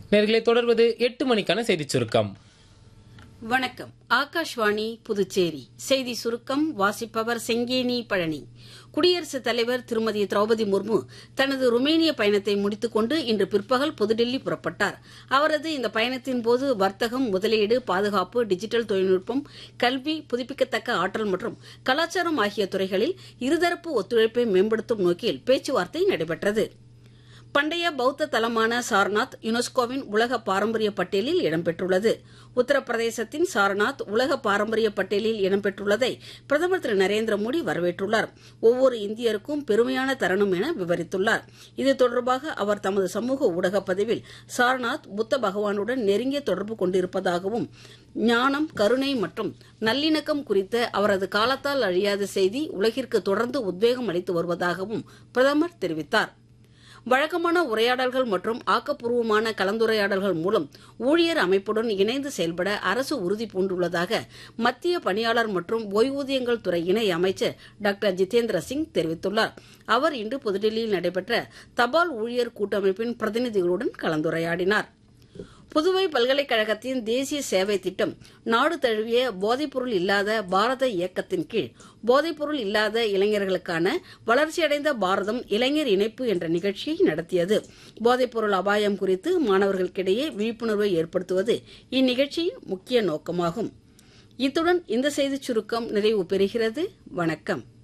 நேர்களை தொடர்வது எட்டு மணிக்கான செய்திச் சுருக்கம் வணக்கம் ஆகாஷ்வாணி புதுச்சேரி செய்தி சுருக்கம் வாசிப்பவர் செங்கேனி பழனி குடியரசுத் தலைவர் திருமதி திரௌபதி முர்மு தனது ருமேனிய பயணத்தை முடித்துக்கொண்டு இன்று பிற்பகல் புதுடில்லி புறப்பட்டார் அவரது இந்த பயணத்தின் போது வர்த்தகம் முதலீடு பாதுகாப்பு டிஜிட்டல் தொழில்நுட்பம் கல்வி புதுப்பிக்கத்தக்க ஆற்றல் மற்றும் கலாச்சாரம் ஆகிய துறைகளில் இருதரப்பு ஒத்துழைப்பை மேம்படுத்தும் நோக்கில் பேச்சுவார்த்தை நடைபெற்றது பண்டைய பௌத்த தலமான சாரநாத் யுனெஸ்கோவின் உலக பாரம்பரிய பட்டியலில் இடம்பெற்றுள்ளது உத்தரப்பிரதேசத்தின் சாரநாத் உலக பாரம்பரிய பட்டியலில் இடம்பெற்றுள்ளதை பிரதமர் திரு நரேந்திர மோடி வரவேற்றுள்ளார் ஒவ்வொரு இந்தியருக்கும் பெருமையான தருணம் என விவரித்துள்ளார் இது தொடர்பாக அவர் தமது சமூக ஊடக பதிவில் சாரநாத் புத்த பகவானுடன் நெருங்கிய தொடர்பு கொண்டிருப்பதாகவும் ஞானம் கருணை மற்றும் நல்லிணக்கம் குறித்த அவரது காலத்தால் அழியாத செய்தி உலகிற்கு தொடர்ந்து உத்வேகம் அளித்து வருவதாகவும் பிரதமர் தெரிவித்தார் வழக்கமான உரையாடல்கள் மற்றும் ஆக்கப்பூர்வமான கலந்துரையாடல்கள் மூலம் ஊழியர் அமைப்புடன் இணைந்து செயல்பட அரசு உறுதி பூண்டுள்ளதாக மத்திய பணியாளர் மற்றும் ஓய்வூதியங்கள் துறை இணை அமைச்சர் டாக்டர் ஜிதேந்திர சிங் தெரிவித்துள்ளார் அவர் இன்று புதுடில்லியில் நடைபெற்ற தபால் ஊழியர் கூட்டமைப்பின் பிரதிநிதிகளுடன் கலந்துரையாடினார் புதுவை பல்கலைக்கழகத்தின் தேசிய சேவை திட்டம் நாடு தழுவிய போதைப்பொருள் இல்லாத பாரத இயக்கத்தின் கீழ் போதைப்பொருள் இல்லாத இளைஞர்களுக்கான வளர்ச்சியடைந்த பாரதம் இளைஞர் இணைப்பு என்ற நிகழ்ச்சியை நடத்தியது போதைப்பொருள் அபாயம் குறித்து மாணவர்களுக்கிடையே விழிப்புணர்வை ஏற்படுத்துவது இந்நிகழ்ச்சியின் முக்கிய நோக்கமாகும் இத்துடன் இந்த செய்திச் சுருக்கம் நிறைவு பெறுகிறது வணக்கம்